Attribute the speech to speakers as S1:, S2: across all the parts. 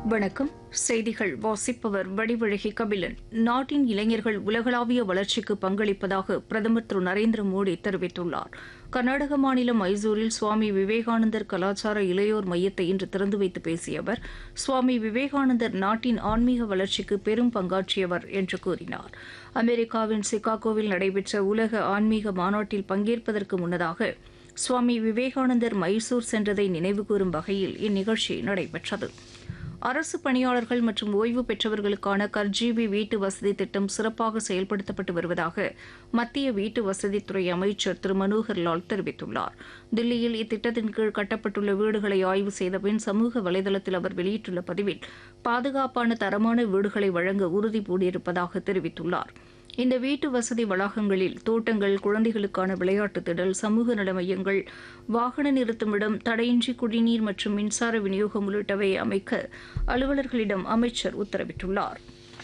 S1: வணக்கம் செய்திகள் வாசிப்பவர் வடிவழகி கபிலன் நாட்டின் இளைஞர்கள் உலகளாவிய வளர்ச்சிக்கு பங்களிப்பதாக பிரதமர் திரு நரேந்திர மோடி தெரிவித்துள்ளார் கர்நாடக மாநிலம் மைசூரில் சுவாமி விவேகானந்தர் கலாச்சார இளையோர் மையத்தை இன்று திறந்து வைத்து பேசிய அவர் சுவாமி விவேகானந்தர் நாட்டின் ஆன்மீக வளர்ச்சிக்கு பெரும் பங்காற்றியவர் என்று கூறினார் அமெரிக்காவின் சிகாகோவில் நடைபெற்ற உலக ஆன்மீக மாநாட்டில் பங்கேற்பதற்கு முன்னதாக சுவாமி விவேகானந்தர் மைசூர் சென்றதை நினைவுகூரும் வகையில் இந்நிகழ்ச்சி நடைபெற்றது அரசு பணியாளர்கள் மற்றும் ஓய்வு பெற்றவர்களுக்கான கர்ஜீவி வீட்டு வசதி திட்டம் சிறப்பாக செயல்படுத்தப்பட்டு வருவதாக மத்திய வீட்டு வசதித்துறை அமைச்சர் திரு மனோகர் லால் தெரிவித்துள்ளார் தில்லியில் இத்திட்டத்தின் கீழ் கட்டப்பட்டுள்ள வீடுகளை ஆய்வு செய்த பின் சமூக வலைதளத்தில் அவர் வெளியிட்டுள்ள பதிவில் பாதுகாப்பான தரமான வீடுகளை வழங்க உறுதி பூண்டிருப்பதாக தெரிவித்துள்ளார் இந்த வீட்டு வசதி வளாகங்களில் தோட்டங்கள் குழந்தைகளுக்கான விளையாட்டு திடல் சமூக நல மையங்கள் வாகன நிறுத்துமிடம் தடையின்றி குடிநீர் மற்றும் மின்சார விநியோகம் உள்ளிட்டவை அமைக்க அலுவலர்களிடம் அமைச்சர் உத்தரவிட்டுள்ளார்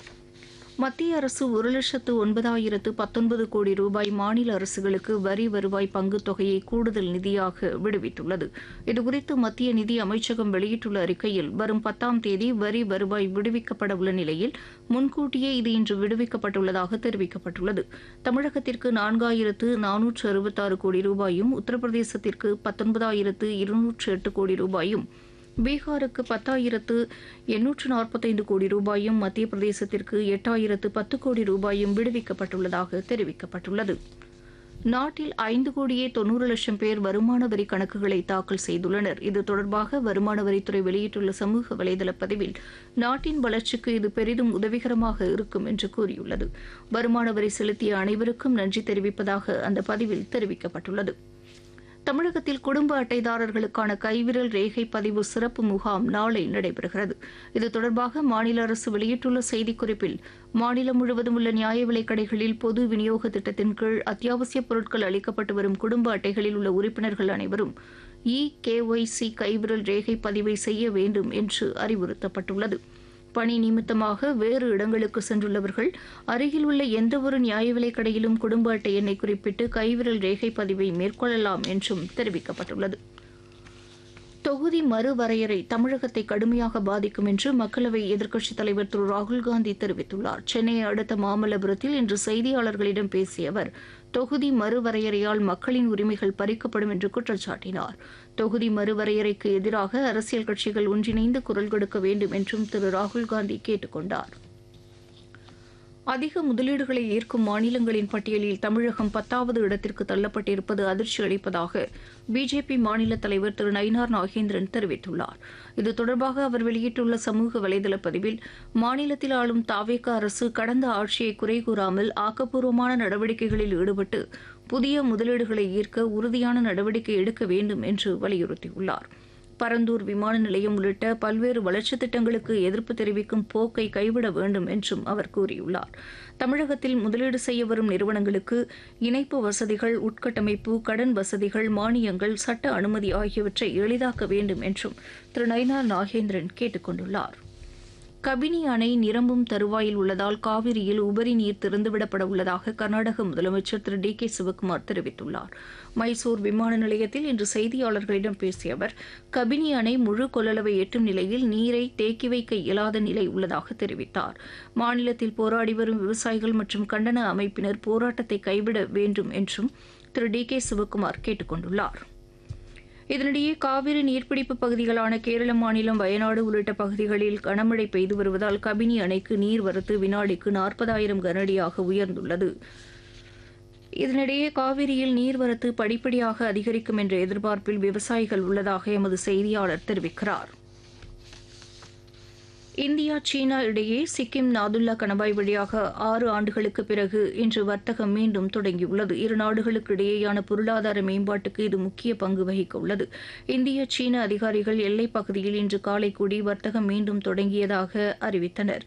S1: மத்திய அரசு ஒரு லட்சத்து ஒன்பதாயிரத்து பத்தொன்பது கோடி ரூபாய் மாநில அரசுகளுக்கு வரி வருவாய் பங்குத் தொகையை கூடுதல் நிதியாக விடுவித்துள்ளது இதுகுறித்து மத்திய நிதி அமைச்சகம் வெளியிட்டுள்ள அறிக்கையில் வரும் பத்தாம் தேதி வரி வருவாய் விடுவிக்கப்பட உள்ள நிலையில் முன்கூட்டியே இது இன்று விடுவிக்கப்பட்டுள்ளதாக தெரிவிக்கப்பட்டுள்ளது தமிழகத்திற்கு நான்காயிரத்து நானூற்று அறுபத்தாறு கோடி ரூபாயும் உத்தரப்பிரதேசத்திற்கு பத்தொன்பதாயிரத்து இருநூற்று எட்டு கோடி ரூபாயும் பீகாருக்கு பத்தாயிரத்து எண்ணூற்று நாற்பத்தைந்து கோடி ரூபாயும் மத்திய பிரதேசத்திற்கு எட்டாயிரத்து பத்து கோடி ரூபாயும் விடுவிக்கப்பட்டுள்ளதாக தெரிவிக்கப்பட்டுள்ளது நாட்டில் ஐந்து கோடியே தொன்னூறு லட்சம் பேர் வருமான வரி கணக்குகளை தாக்கல் செய்துள்ளனர் இது தொடர்பாக வருமான வரித்துறை வெளியிட்டுள்ள சமூக வலைதள பதிவில் நாட்டின் வளர்ச்சிக்கு இது பெரிதும் உதவிகரமாக இருக்கும் என்று கூறியுள்ளது வருமான வரி செலுத்திய அனைவருக்கும் நன்றி தெரிவிப்பதாக அந்த பதிவில் தெரிவிக்கப்பட்டுள்ளது தமிழகத்தில் குடும்ப அட்டைதாரர்களுக்கான கைவிரல் ரேகை பதிவு சிறப்பு முகாம் நாளை நடைபெறுகிறது இது தொடர்பாக மாநில அரசு வெளியிட்டுள்ள செய்திக்குறிப்பில் மாநிலம் முழுவதும் உள்ள நியாய விலைக் கடைகளில் பொது விநியோக திட்டத்தின் கீழ் அத்தியாவசியப் பொருட்கள் அளிக்கப்பட்டு வரும் குடும்ப அட்டைகளில் உள்ள உறுப்பினர்கள் அனைவரும் இ கேஒய்சி கைவிரல் ரேகை பதிவை செய்ய வேண்டும் என்று அறிவுறுத்தப்பட்டுள்ளது பணி நிமித்தமாக வேறு இடங்களுக்கு சென்றுள்ளவர்கள் அருகில் உள்ள எந்தவொரு நியாய விலைக் கடையிலும் குடும்ப அட்டை எண்ணை குறிப்பிட்டு கைவிரல் ரேகை பதிவை மேற்கொள்ளலாம் என்றும் தெரிவிக்கப்பட்டுள்ளது தொகுதி மறுவரையறை தமிழகத்தை கடுமையாக பாதிக்கும் என்று மக்களவை எதிர்க்கட்சித் தலைவர் திரு ராகுல்காந்தி தெரிவித்துள்ளார் சென்னையை அடுத்த மாமல்லபுரத்தில் இன்று செய்தியாளர்களிடம் பேசிய அவர் தொகுதி மறுவரையறையால் மக்களின் உரிமைகள் பறிக்கப்படும் என்று குற்றம் சாட்டினார் தொகுதி மறுவரையறைக்கு எதிராக அரசியல் கட்சிகள் ஒன்றிணைந்து குரல் கொடுக்க வேண்டும் என்றும் திரு ராகுல்காந்தி கேட்டுக் கொண்டார் அதிக முதலீடுகளை ஈர்க்கும் மாநிலங்களின் பட்டியலில் தமிழகம் பத்தாவது இடத்திற்கு தள்ளப்பட்டிருப்பது அதிர்ச்சி அளிப்பதாக பிஜேபி மாநில தலைவர் திரு நயினார் நாகேந்திரன் தெரிவித்துள்ளார் இது தொடர்பாக அவர் வெளியிட்டுள்ள சமூக வலைதள பதிவில் மாநிலத்தில் ஆளும் தாவேக அரசு கடந்த ஆட்சியை குறை கூறாமல் ஆக்கப்பூர்வமான நடவடிக்கைகளில் ஈடுபட்டு புதிய முதலீடுகளை ஈர்க்க உறுதியான நடவடிக்கை எடுக்க வேண்டும் என்று வலியுறுத்தியுள்ளார் பரந்தூர் விமான நிலையம் உள்ளிட்ட பல்வேறு வளர்ச்சித் திட்டங்களுக்கு எதிர்ப்பு தெரிவிக்கும் போக்கை கைவிட வேண்டும் என்றும் அவர் கூறியுள்ளார் தமிழகத்தில் முதலீடு செய்ய வரும் நிறுவனங்களுக்கு இணைப்பு வசதிகள் உட்கட்டமைப்பு கடன் வசதிகள் மானியங்கள் சட்ட அனுமதி ஆகியவற்றை எளிதாக்க வேண்டும் என்றும் திரு நயினார் நாகேந்திரன் கேட்டுக் கொண்டுள்ளார் கபினி அணை நிரம்பும் தருவாயில் உள்ளதால் காவிரியில் உபரி நீர் திறந்துவிடப்பட உள்ளதாக கர்நாடக முதலமைச்சர் திரு டி கே சிவக்குமார் தெரிவித்துள்ளார் மைசூர் விமான நிலையத்தில் இன்று செய்தியாளர்களிடம் பேசிய அவர் கபினி அணை முழு கொள்ளளவை எட்டும் நிலையில் நீரை தேக்கி வைக்க இயலாத நிலை உள்ளதாக தெரிவித்தார் மாநிலத்தில் போராடி வரும் விவசாயிகள் மற்றும் கண்டன அமைப்பினர் போராட்டத்தை கைவிட வேண்டும் என்றும் திரு டி கே சிவக்குமார் கேட்டுக் கொண்டுள்ளார் இதனிடையே காவிரி நீர்பிடிப்பு பகுதிகளான கேரள மாநிலம் வயநாடு உள்ளிட்ட பகுதிகளில் கனமழை பெய்து வருவதால் கபினி அணைக்கு நீர்வரத்து வினாடிக்கு நாற்பதாயிரம் கனஅடியாக உயர்ந்துள்ளது இதனிடையே காவிரியில் நீர்வரத்து படிப்படியாக அதிகரிக்கும் என்ற எதிர்பார்ப்பில் விவசாயிகள் உள்ளதாக எமது செய்தியாளர் தெரிவிக்கிறார் இந்தியா சீனா இடையே சிக்கிம் நாதுல்லா கணவாய் வழியாக ஆறு ஆண்டுகளுக்கு பிறகு இன்று வர்த்தகம் மீண்டும் தொடங்கியுள்ளது இரு நாடுகளுக்கு இடையேயான பொருளாதார மேம்பாட்டுக்கு இது முக்கிய பங்கு வகிக்க உள்ளது இந்திய சீன அதிகாரிகள் எல்லைப் பகுதியில் இன்று காலை கூடி வர்த்தகம் மீண்டும் தொடங்கியதாக அறிவித்தனர்